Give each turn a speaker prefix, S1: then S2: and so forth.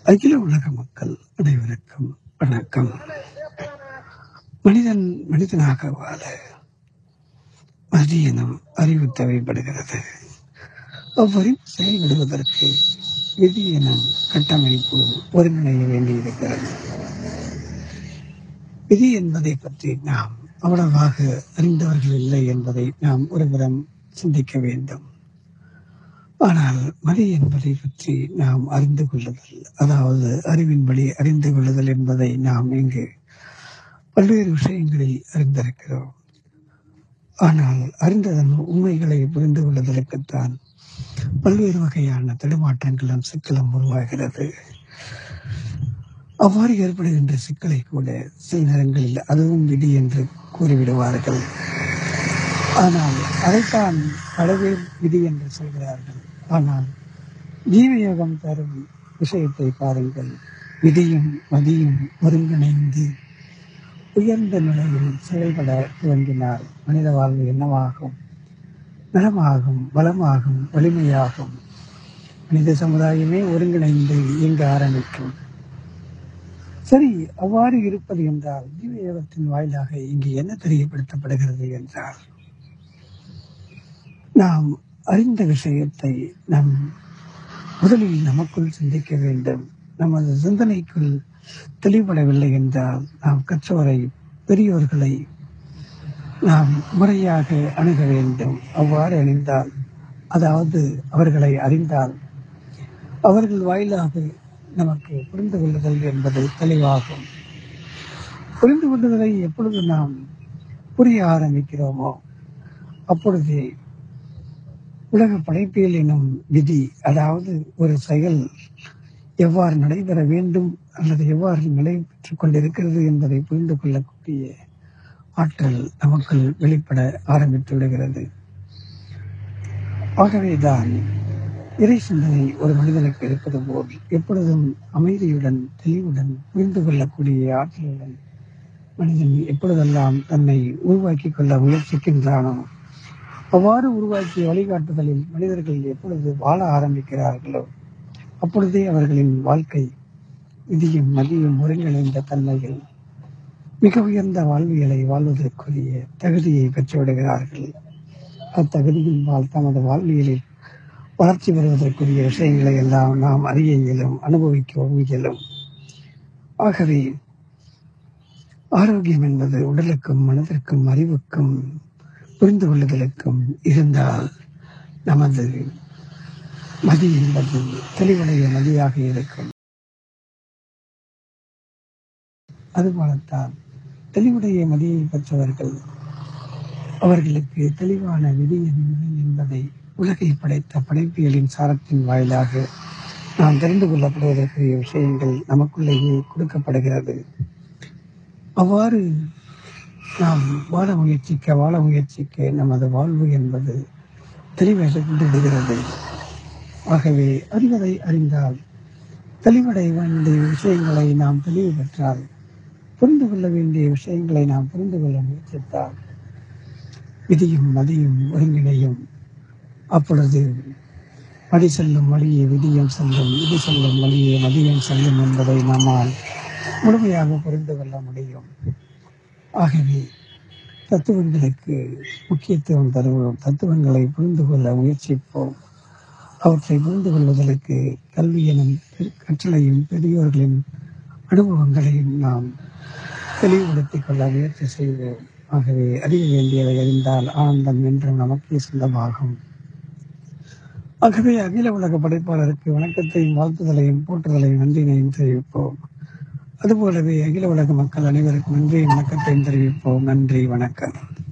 S1: அகில உலக மக்கள் அனைவருக்கும் வணக்கம் மனிதன் மனிதனாக வாழ மதியனம் அறிவு தேவைப்படுகிறது அவ்வறிவு செயல்படுவதற்கு விதி எனும் கட்டமைப்பு ஒருங்கிணைய வேண்டியிருக்கிறது விதி என்பதை பற்றி நாம் அவ்வளவாக அறிந்தவர்கள் இல்லை என்பதை நாம் ஒருபுறம் சிந்திக்க வேண்டும் ஆனால் மதி என்பதை பற்றி நாம் அறிந்து கொள்ளுதல் அதாவது அறிவின்படி அறிந்து கொள்ளுதல் என்பதை நாம் இங்கு பல்வேறு விஷயங்களில் அறிந்திருக்கிறோம் ஆனால் அறிந்ததன் உண்மைகளை புரிந்து கொள்ளுதலுக்குத்தான் பல்வேறு வகையான தடுமாற்றங்களும் சிக்கலும் உருவாகிறது அவ்வாறு ஏற்படுகின்ற சிக்கலை கூட சில நேரங்களில் அதுவும் விதி என்று கூறிவிடுவார்கள் ஆனால் அதைத்தான் கடவுள் விதி என்று சொல்கிறார்கள் ஆனால் ஜீவயோகம் தரும் விஷயத்தை பாருங்கள் விதியும் மதியும் ஒருங்கிணைந்து உயர்ந்த நிலையில் செயல்பட துவங்கினால் மனித வாழ்வு என்னவாகும் நலமாகும் வளமாகும் வலிமையாகும் மனித சமுதாயமே ஒருங்கிணைந்து இயங்க ஆரம்பிக்கும் சரி அவ்வாறு இருப்பது என்றால் ஜீவயோகத்தின் வாயிலாக இங்கு என்ன தெரியப்படுத்தப்படுகிறது என்றால் நாம் அறிந்த விஷயத்தை நம் முதலில் நமக்குள் சிந்திக்க வேண்டும் நமது சிந்தனைக்குள் தெளிவுபடவில்லை என்றால் நாம் கற்றவரை பெரியோர்களை நாம் முறையாக அணுக வேண்டும் அவ்வாறு அணிந்தால் அதாவது அவர்களை அறிந்தால் அவர்கள் வாயிலாக நமக்கு புரிந்து கொள்ளுதல் என்பது தெளிவாகும் புரிந்து கொள்ளுதலை எப்பொழுது நாம் புரிய ஆரம்பிக்கிறோமோ அப்பொழுதே உலக படைப்பியல் எனும் விதி அதாவது ஒரு செயல் எவ்வாறு நடைபெற வேண்டும் அல்லது எவ்வாறு நடைபெற்றுக் கொண்டிருக்கிறது என்பதை புரிந்து கொள்ளக்கூடிய ஆற்றல் நமக்குள் வெளிப்பட ஆரம்பித்து விடுகிறது ஆகவேதான் இறை சிந்தனை ஒரு மனிதனுக்கு இருப்பது போல் எப்பொழுதும் அமைதியுடன் தெளிவுடன் புரிந்து கொள்ளக்கூடிய ஆற்றலுடன் மனிதன் எப்பொழுதெல்லாம் தன்னை உருவாக்கி கொள்ள முயற்சிக்கின்றானோ அவ்வாறு உருவாக்கிய வழிகாட்டுதலில் மனிதர்கள் எப்பொழுது வாழ ஆரம்பிக்கிறார்களோ அப்பொழுதே அவர்களின் வாழ்க்கை விதியும் மதியும் ஒருங்கிணைந்த தன்மையில் மிக உயர்ந்த வாழ்வியலை வாழ்வதற்குரிய தகுதியை பெற்றுவிடுகிறார்கள் அத்தகுதியின் வாழ் தமது வாழ்வியலில் வளர்ச்சி பெறுவதற்குரிய விஷயங்களை எல்லாம் நாம் அறிய இயலும் அனுபவிக்கவும் இயலும் ஆகவே ஆரோக்கியம் என்பது உடலுக்கும் மனதிற்கும் அறிவுக்கும் புரிந்து கொள்ளுதலுக்கும் இருந்தால் நமது மதி என்பது தெளிவுடைய மதியாக இருக்கும் அதுபோலத்தான் தெளிவுடைய மதியை பெற்றவர்கள் அவர்களுக்கு தெளிவான விதி என்பதை உலகை படைத்த படைப்பியலின் சாரத்தின் வாயிலாக நாம் தெரிந்து கொள்ளப்படுவதற்குரிய விஷயங்கள் நமக்குள்ளேயே கொடுக்கப்படுகிறது அவ்வாறு நாம் வாழ முயற்சிக்க வாழ முயற்சிக்க நமது வாழ்வு என்பது தெளிவடைந்து விடுகிறது ஆகவே அறிவதை அறிந்தால் தெளிவடை வேண்டிய விஷயங்களை நாம் தெளிவு பெற்றால் புரிந்து கொள்ள வேண்டிய விஷயங்களை நாம் புரிந்து கொள்ள முயற்சித்தால் விதியும் மதியும் ஒருங்கிணையும் அப்பொழுது மடி செல்லும் வழியே விதியும் செல்லும் விதி செல்லும் வழியே மதியம் செல்லும் என்பதை நம்மால் முழுமையாக புரிந்து கொள்ள முடியும் ஆகவே தத்துவங்களுக்கு முக்கியத்துவம் தருவோம் தத்துவங்களை புரிந்து கொள்ள முயற்சிப்போம் அவற்றை புரிந்து கொள்வதற்கு கல்வி எனும் கற்றலையும் பெரியோர்களின் அனுபவங்களையும் நாம் தெளிவுபடுத்திக் கொள்ள முயற்சி செய்வோம் ஆகவே அறிய வேண்டியதை அறிந்தால் ஆனந்தம் என்றும் நமக்கே சொந்தமாகும் ஆகவே அகில உலக படைப்பாளருக்கு வணக்கத்தையும் வாழ்த்துதலையும் போற்றுதலையும் நன்றியினையும் தெரிவிப்போம் அதுபோலவே அகில உலக மக்கள் அனைவருக்கும் நன்றியும் வணக்கத்தையும் தெரிவிப்போம் நன்றி வணக்கம்